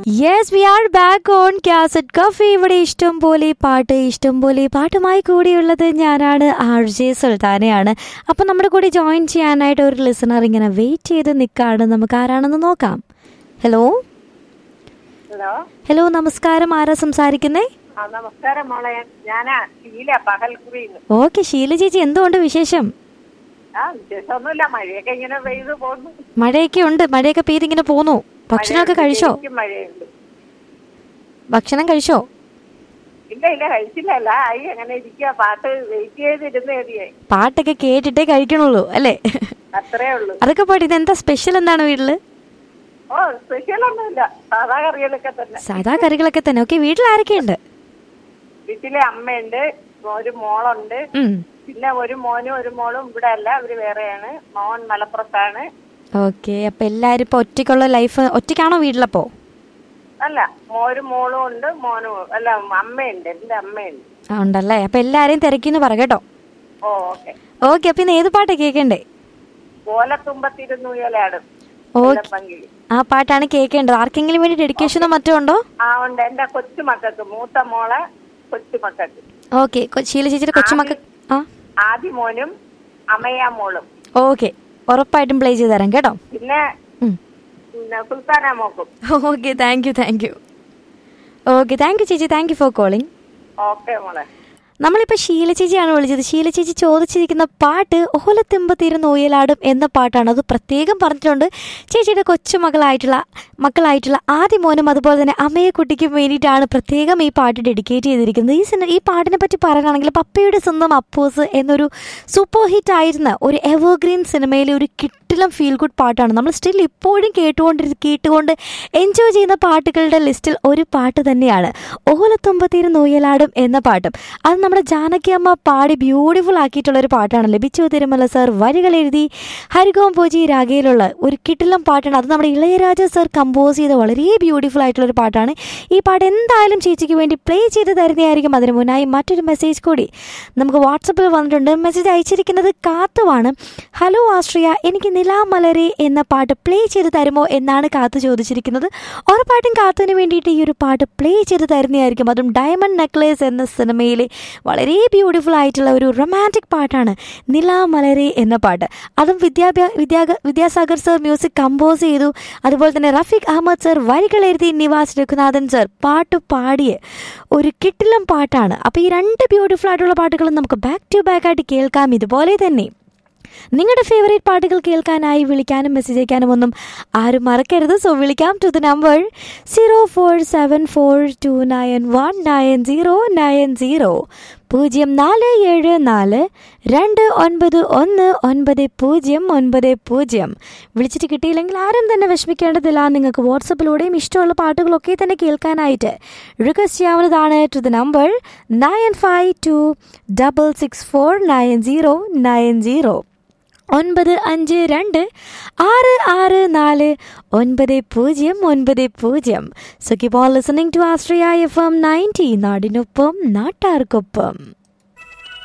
Yes we are back on cassette cafe ഇവിടെ ഇഷ്ടം പോലെ പാട്ട് ഇഷ്ടം പോലെ പാട്ടുമായി കൂടിയുള്ളത് ഞാനാണ് ആർ ജെ സുൽത്താനയാണ് അപ്പം നമ്മുടെ കൂടെ ജോയിൻ ചെയ്യാനായിട്ട് ഒരു ലിസണർ ഇങ്ങനെ വെയിറ്റ് ചെയ്ത് നിൽക്കാണ് നമുക്ക് ആരാണെന്ന് നോക്കാം ഹലോ ഹലോ ഹലോ നമസ്കാരം ആരാ സംസാരിക്കുന്നേ ആ നമസ്കാരം മോളെ ഞാനാ ഷീല പകൽക്കുറിന്ന് ഓക്കെ ശീല ചേച്ചി എന്തുകൊണ്ട് വിശേഷം ആ വിശേഷമൊന്നുമില്ല മഴയൊക്കെ ഇങ്ങനെ പെയ്തു പോകുന്നു മഴയൊക്കെ ഉണ്ട് മഴയൊക്കെ പെയ്ത് ഇങ്ങനെ പോന്നു ഭക്ഷണമൊക്കെ കഴിച്ചോ ശരിക്കും മഴയുണ്ട് ഭക്ഷണം കഴിച്ചോ ഇല്ല ഇല്ല കഴിച്ചില്ല അല്ല ആയി അങ്ങനെ ഇരിക്കുക പാട്ട് വെയിറ്റ് ചെയ്തിരുന്ന് എഴുതിയേ പാട്ടൊക്കെ കേട്ടിട്ടേ കഴിക്കണുള്ളൂ അല്ലേ അത്രേ ഉള്ളൂ അതൊക്കെ പാട്ട് ഇതെന്താ സ്പെഷ്യൽ എന്താണ് വീട്ടില് ഓ സ്പെഷ്യൽ ഒന്നുമില്ല സാധാ കറികളൊക്കെ തന്നെ സാധാ കറികളൊക്കെ തന്നെ ഓക്കെ വീട്ടിൽ ആരൊക്കെയുണ്ട് വീട്ടിലെ അമ്മയുണ്ട് ഒരു മോളുണ്ട് ഉം പിന്നെ ഒരു മോനും ഒരു മോളും ഇവിടെ അല്ല അവര് വേറെയാണ് മോൻ മലപ്പുറത്താണ് ഓക്കെ അപ്പൊ എല്ലാരും ഇപ്പൊ ഒറ്റയ്ക്കുള്ള ലൈഫ് ഒറ്റയ്ക്കാണോ വീട്ടിലപ്പോ അല്ല മോ- ഒരു മോളും ഉണ്ട് മോനും അല്ല അമ്മയുണ്ട് എന്റെ അമ്മയുണ്ട് ആ ഉണ്ടല്ലേ അപ്പൊ എല്ലാരെയും തിരക്കിന്ന് പറ കേട്ടോ ഓ ഓക്കെ ഓക്കെ അപ്പൊ ഇന്ന് ഏത് പാട്ടാ കേൾക്കണ്ടേ ഓലത്തുമ്പത്തിരുന്നൂയലാടും ഓക്കെ പങ്കിളി ആ പാട്ടാണ് കേൾക്കേണ്ടത് ആർക്കെങ്കിലും വേണ്ടി ഡെഡിക്കേഷനോ മറ്റോ ഉണ്ടോ ആ ഉണ്ട് എന്റെ കൊച്ചുമക്കൾക്ക് മൂത്ത മോളെ കൊച്ചുമക്കൾക്ക് ഓക്കെ ശീല ചേച്ചിയുടെ കൊച്ചുമക്ക ആ ആദ്യ മോനും അമയ മോളും ഓക്കെ ഉറപ്പായിട്ടും പ്ലേ ചെയ്ത് തരാം കേട്ടോ പിന്നെ ഉം. പിന്നെ സുൽത്താന മോക്കും okay thank you thank you okay thank you ചേച്ചി thank you for calling okay മോളെ നമ്മളിപ്പോൾ ശീല ചേച്ചിയാണ് വിളിച്ചത് ശീല ചേച്ചി ചോദിച്ചിരിക്കുന്ന പാട്ട് ഓലത്തെമ്പത്തിരുന്ന് ഊയലാടും എന്ന പാട്ടാണ് അത് പ്രത്യേകം പറഞ്ഞിട്ടുണ്ട് ചേച്ചിയുടെ കൊച്ചുമകളായിട്ടുള്ള മക്കളായിട്ടുള്ള ആദ്യ മോനും അതുപോലെ തന്നെ അമ്മയെക്കുട്ടിക്കും വേണ്ടിയിട്ടാണ് പ്രത്യേകം ഈ പാട്ട് ഡെഡിക്കേറ്റ് ചെയ്തിരിക്കുന്നത് ഈ സിനിമ ഈ പാട്ടിനെ പറ്റി പറയുകയാണെങ്കിൽ പപ്പയുടെ സ്വന്തം അപ്പോസ് എന്നൊരു സൂപ്പർ ഹിറ്റ് ആയിരുന്ന ഒരു എവർഗ്രീൻ സിനിമയിലെ ഒരു കിട്ടിലും ഫീൽ ഗുഡ് പാട്ടാണ് നമ്മൾ സ്റ്റിൽ ഇപ്പോഴും കേട്ടുകൊണ്ടിരി കേട്ടുകൊണ്ട് എൻജോയ് ചെയ്യുന്ന പാട്ടുകളുടെ ലിസ്റ്റിൽ ഒരു പാട്ട് തന്നെയാണ് ഓലത്തുമ്പത്തിരുന്ന് ഊയലാടും എന്ന പാട്ടും അത് നമ്മുടെ ജാനകി അമ്മ പാടി ബ്യൂട്ടിഫുൾ ആക്കിയിട്ടുള്ള ഒരു പാട്ടാണ് ലഭിച്ചു തിരുമല സർ വരികൾ എഴുതി ഹരികോം പൂജി രാഗയിലുള്ള ഒരു കിട്ടിലം പാട്ടാണ് അത് നമ്മുടെ ഇളയരാജ സർ കമ്പോസ് ചെയ്ത വളരെ ബ്യൂട്ടിഫുൾ ആയിട്ടുള്ള ഒരു പാട്ടാണ് ഈ പാട്ട് എന്തായാലും ചേച്ചിക്ക് വേണ്ടി പ്ലേ ചെയ്ത് തരുന്നതായിരിക്കും അതിന് മുന്നായി മറ്റൊരു മെസ്സേജ് കൂടി നമുക്ക് വാട്സപ്പിൽ വന്നിട്ടുണ്ട് മെസ്സേജ് അയച്ചിരിക്കുന്നത് കാത്തുവാണ് ഹലോ ആശ്രിയ എനിക്ക് നിലാമലരെ എന്ന പാട്ട് പ്ലേ ചെയ്ത് തരുമോ എന്നാണ് കാത്തു ചോദിച്ചിരിക്കുന്നത് ഉറപ്പായിട്ടും കാത്തുവിന് വേണ്ടിയിട്ട് ഈ ഒരു പാട്ട് പ്ലേ ചെയ്ത് തരുന്നതായിരിക്കും അതും ഡയമണ്ട് നെക്ലേസ് എന്ന സിനിമയിലെ വളരെ ബ്യൂട്ടിഫുൾ ആയിട്ടുള്ള ഒരു റൊമാൻറ്റിക് പാട്ടാണ് നിലാമലരെ എന്ന പാട്ട് അതും വിദ്യാഭ്യാ വിദ്യാ വിദ്യാസാഗർ സർ മ്യൂസിക് കമ്പോസ് ചെയ്തു അതുപോലെ തന്നെ റഫീഖ് അഹമ്മദ് സർ വരികൾ എഴുതി നിവാസ് രഘുനാഥൻ സർ പാട്ട് പാടിയ ഒരു കിട്ടിലം പാട്ടാണ് അപ്പോൾ ഈ രണ്ട് ബ്യൂട്ടിഫുൾ ആയിട്ടുള്ള പാട്ടുകളും നമുക്ക് ബാക്ക് ടു ബാക്ക് ആയിട്ട് കേൾക്കാം ഇതുപോലെ തന്നെ നിങ്ങളുടെ ഫേവറേറ്റ് പാട്ടുകൾ കേൾക്കാനായി വിളിക്കാനും മെസ്സേജ് അയക്കാനും ഒന്നും ആരും മറക്കരുത് സോ വിളിക്കാം to the number zero four seven four two nine one nine zero nine zero പൂജ്യം നാല് ഏഴ് നാല് രണ്ട് ഒൻപത് ഒന്ന് ഒൻപത് പൂജ്യം ഒൻപത് പൂജ്യം വിളിച്ചിട്ട് കിട്ടിയില്ലെങ്കിൽ ആരും തന്നെ വിഷമിക്കേണ്ടതില്ല നിങ്ങൾക്ക് വാട്സപ്പിലൂടെയും ഇഷ്ടമുള്ള പാട്ടുകളൊക്കെ തന്നെ കേൾക്കാനായിട്ട് റിക്വസ്റ്റ് ചെയ്യാവുന്നതാണ് to the number nine five two double six four nine zero nine zero ഒൻപത് അഞ്ച് രണ്ട് ആറ് ആറ് നാല് ഒൻപത് പൂജ്യം ഒൻപത് പൂജ്യം so keep on listening to Astria F M ninety നാടിനൊപ്പം നാട്ടാർക്കൊപ്പം